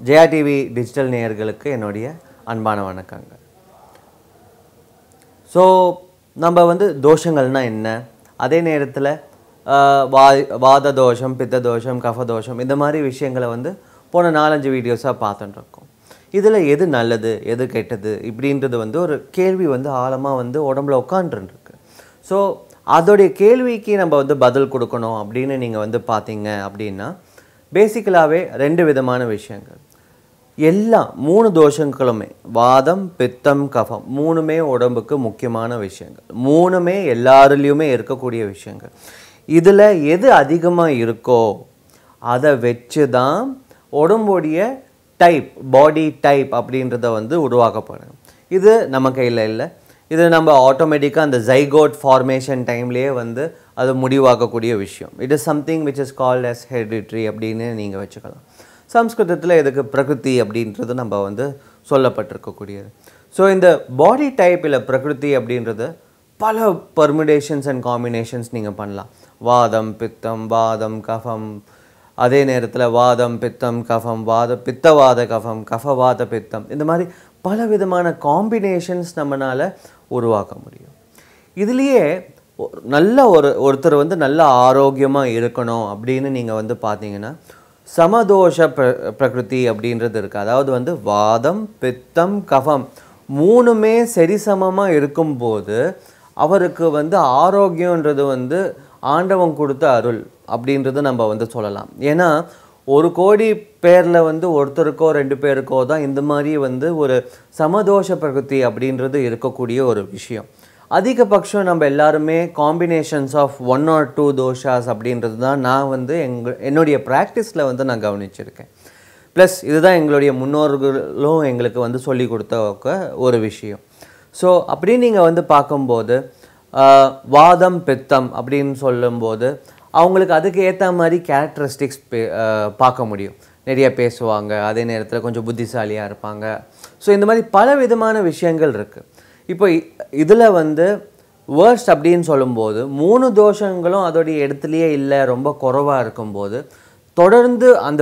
Jaya TV digital நேயர்களுக்கு என்னுடைய அன்பான வணக்கங்கள் ஸோ நம்ம வந்து தோஷங்கள்னா என்ன அதே நேரத்தில் வா வாத தோஷம் பித்த தோஷம் கஃப தோஷம் இந்த மாதிரி விஷயங்களை வந்து போன நாலஞ்சு வீடியோஸாக பார்த்துட்டு இருக்கோம் இதில் எது நல்லது எது கெட்டது இப்படின்றது வந்து ஒரு கேள்வி வந்து ஆழமாக வந்து உடம்புல உட்காந்துருக்கு ஸோ அதோடைய கேள்விக்கு நம்ம வந்து பதில் கொடுக்கணும் அப்படின்னு நீங்கள் வந்து பார்த்தீங்க அப்படின்னா பேசிக்கலாகவே ரெண்டு விதமான விஷயங்கள் எல்லா மூணு தோஷங்களுமே வாதம் பித்தம் கஃபம் மூணுமே உடம்புக்கு முக்கியமான விஷயங்கள் மூணுமே எல்லாருலேயுமே இருக்கக்கூடிய விஷயங்கள் இதில் எது அதிகமாக இருக்கோ அதை வச்சு தான் உடம்புடைய டைப் பாடி டைப் அப்படின்றத வந்து உருவாக்கப்படும் இது நம்ம கையில் இல்லை இது நம்ம ஆட்டோமேட்டிக்காக அந்த ஜைகோட் ஃபார்மேஷன் டைம்லேயே வந்து அது முடிவாக்கக்கூடிய விஷயம் it is something which is called as hereditary அப்படின்னு நீங்கள் வச்சுக்கலாம் சம்ஸ்கிருதத்தில் இதுக்கு பிரகிருதி அப்படின்றது நம்ம வந்து சொல்லப்பட்டிருக்கக்கூடியது ஸோ இந்த பாடி டைப் இல்லை பிரகிருதி அப்படின்றது பல பர்முடேஷன்ஸ் அண்ட் காம்பினேஷன்ஸ் நீங்கள் பண்ணலாம் வாதம் பித்தம் வாதம் கஃபம் அதே நேரத்தில் வாதம் பித்தம் கஃபம் வாத பித்தவாத கஃபம் கஃபவாத பித்தம் இந்த மாதிரி பல விதமான காம்பினேஷன்ஸ் நம்மளால் உருவாக்க முடியும் இதுலேயே ஒரு- நல்ல ஒரு ஒருத்தர் வந்து நல்ல ஆரோக்கியமாக இருக்கணும் அப்படின்னு நீங்கள் வந்து பார்த்தீங்கன்னா சமதோஷ பிர பிரகிருதி அப்படின்றது இருக்குது அதாவது வந்து வாதம் பித்தம் கஃபம் மூணுமே சரிசமமாக இருக்கும்போது அவருக்கு வந்து ஆரோக்கியன்றது வந்து ஆண்டவன் கொடுத்த அருள் அப்படின்றது நம்ம வந்து சொல்லலாம் ஏன்னா ஒரு கோடி பேரில் வந்து ஒருத்தருக்கோ ரெண்டு பேருக்கோ தான் இந்த மாதிரி வந்து ஒரு சமதோஷ பிரகிருதி அப்படின்றது இருக்கக்கூடிய ஒரு விஷயம் அதிகபட்சம் நம்ம எல்லாருமே combinations of one or two doshas அப்படின்றது தான் நான் வந்து எங்க என்னுடைய ப்ராக்டிஸில் வந்து நான் கவனிச்சிருக்கேன் ப்ளஸ் இதுதான் எங்களுடைய முன்னோர்களும் எங்களுக்கு வந்து சொல்லி கொடுத்த ஒரு விஷயம் ஸோ அப்படி நீங்கள் வந்து பார்க்கும்போது ஆஹ், வாதம் பித்தம் அப்படின்னு சொல்லும்போது அவங்களுக்கு அதுக்கு ஏற்ற மாதிரி கேரக்டரிஸ்டிக்ஸ் பார்க்க முடியும் நிறைய பேசுவாங்க அதே நேரத்தில் கொஞ்சம் புத்திசாலியாக இருப்பாங்க ஸோ இந்த மாதிரி பல விதமான விஷயங்கள் இருக்குது இப்போ இதில் வந்து வேர்ஸ்ட் அப்படின்னு சொல்லும்போது மூணு தோஷங்களும் அதோடைய இடத்துலையே இல்லை ரொம்ப குறைவாக இருக்கும்போது தொடர்ந்து அந்த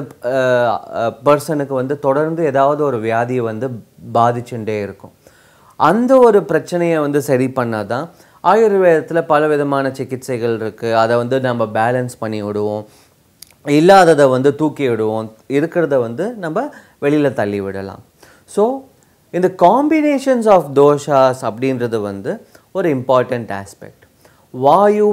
பர்சனுக்கு வந்து தொடர்ந்து ஏதாவது ஒரு வியாதியை வந்து பாதிச்சுட்டே இருக்கும் அந்த ஒரு பிரச்சனையை வந்து சரி பண்ணால் தான் ஆயுர்வேதத்தில் பல விதமான சிகிச்சைகள் இருக்குது அதை வந்து நம்ம பேலன்ஸ் பண்ணி விடுவோம் இல்லாததை வந்து தூக்கி விடுவோம் இருக்கிறத வந்து நம்ம வெளியில் தள்ளி விடலாம் ஸோ இந்த காம்பினேஷன்ஸ் ஆஃப் தோஷாஸ் அப்படின்றது வந்து ஒரு இம்பார்ட்டண்ட் ஆஸ்பெக்ட் வாயு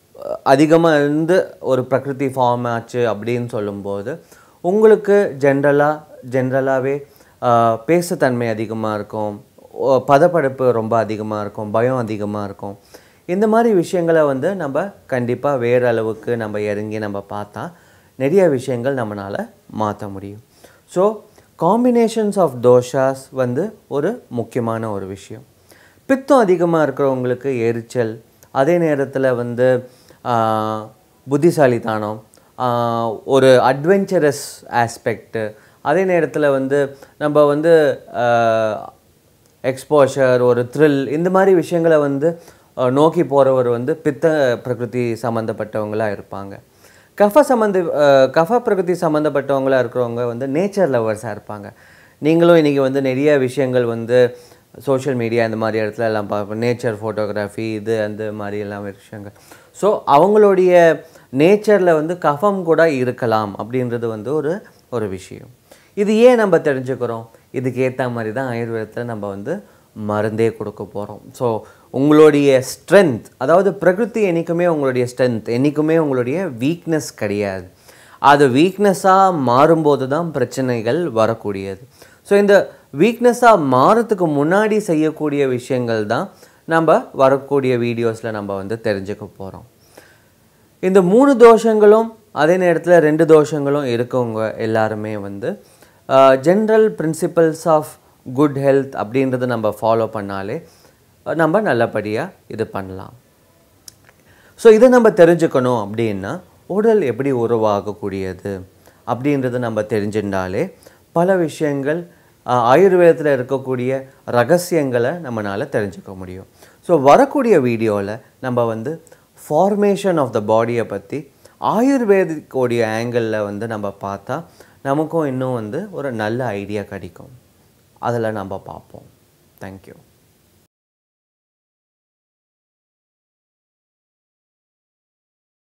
அதிகமாக இருந்து ஒரு பிரகிருதி ஃபார்ம் ஆச்சு அப்படின்னு சொல்லும்போது உங்களுக்கு ஜென்ரலாக ஜென்ரலாகவே பேசுத்தன்மை அதிகமாக இருக்கும் ஓ- பதப்படுப்பு ரொம்ப அதிகமாக இருக்கும் பயம் அதிகமாக இருக்கும் இந்த மாதிரி விஷயங்களை வந்து நம்ம கண்டிப்பாக வேறு அளவுக்கு நம்ம இறங்கி நம்ம பார்த்தா நிறைய விஷயங்கள் நம்மளால் மாற்ற முடியும் ஸோ காம்பினேஷன்ஸ் ஆஃப் தோஷாஸ் வந்து ஒரு முக்கியமான ஒரு விஷயம் பித்தம் அதிகமாக இருக்கிறவங்களுக்கு எரிச்சல் அதே நேரத்தில் வந்து ஆஹ், புத்திசாலித்தனம் ஆஹ், ஒரு அட்வென்ச்சரஸ் ஆஸ்பெக்ட்டு அதே நேரத்தில் வந்து நம்ம வந்து எக்ஸ்போஷர் ஒரு த்ரில் இந்த மாதிரி விஷயங்களை வந்து அஹ், நோக்கி போகிறவர் வந்து பித்த பிரகிருதி சம்மந்தப்பட்டவங்களாக இருப்பாங்க கஃப சம்மந்த அஹ், கஃப பிரகிருதி சம்மந்தப்பட்டவங்களாக இருக்கிறவங்க வந்து நேச்சர் லவர்ஸாக இருப்பாங்க நீங்களும் இன்றைக்கி வந்து நிறைய விஷயங்கள் வந்து சோஷியல் மீடியா இந்த மாதிரி இடத்துல எல்லாம் பார்ப்போம் நேச்சர் ஃபோட்டோகிராஃபி இது அந்த மாதிரி எல்லாம் விஷயங்கள் ஸோ அவங்களுடைய நேச்சரில் வந்து கஃபம் கூட இருக்கலாம் அப்படின்றது வந்து ஒரு ஒரு விஷயம் இது ஏன் நம்ம தெரிஞ்சுக்கிறோம் இதுக்கு ஏற்ற மாதிரி தான் ஆயுர்வேதத்தில் நம்ம வந்து மருந்தே கொடுக்க போகிறோம் ஸோ உங்களுடைய ஸ்ட்ரென்த் அதாவது பிரகிருதி என்றைக்குமே உங்களுடைய ஸ்ட்ரென்த் என்றைக்குமே உங்களுடைய வீக்னஸ் கிடையாது அது வீக்னஸாக மாறும்போது தான் பிரச்சனைகள் வரக்கூடியது ஸோ இந்த வீக்னஸாக மாறத்துக்கு முன்னாடி செய்யக்கூடிய விஷயங்கள் தான் நம்ம வரக்கூடிய வீடியோஸில் நம்ம வந்து தெரிஞ்சுக்க போகிறோம் இந்த மூணு தோஷங்களும் அதே நேரத்தில் ரெண்டு தோஷங்களும் இருக்கவங்க எல்லாருமே வந்து general principles of good health அப்படின்றத நம்ம ஃபாலோ பண்ணாலே அஹ், நம்ம நல்லபடியாக இது பண்ணலாம் ஸோ இதை நம்ம தெரிஞ்சுக்கணும் அப்படின்னா உடல் எப்படி உருவாகக்கூடியது அப்படின்றத நம்ம தெரிஞ்சிருந்தாலே பல விஷயங்கள் ஆஹ், ஆயுர்வேதத்தில் இருக்கக்கூடிய ரகசியங்களை நம்மளால் தெரிஞ்சுக்க முடியும் ஸோ வரக்கூடிய வீடியோவில் நம்ம வந்து ஃபார்மேஷன் ஆஃப் த பாடியை பற்றி ஆயுர்வேதிக்கோடைய ஆங்கிளில் வந்து நம்ம பார்த்தா நமக்கும் இன்னும் வந்து ஒரு நல்ல ஐடியா கிடைக்கும் அதில் நம்ம பார்ப்போம் தேங்க்யூ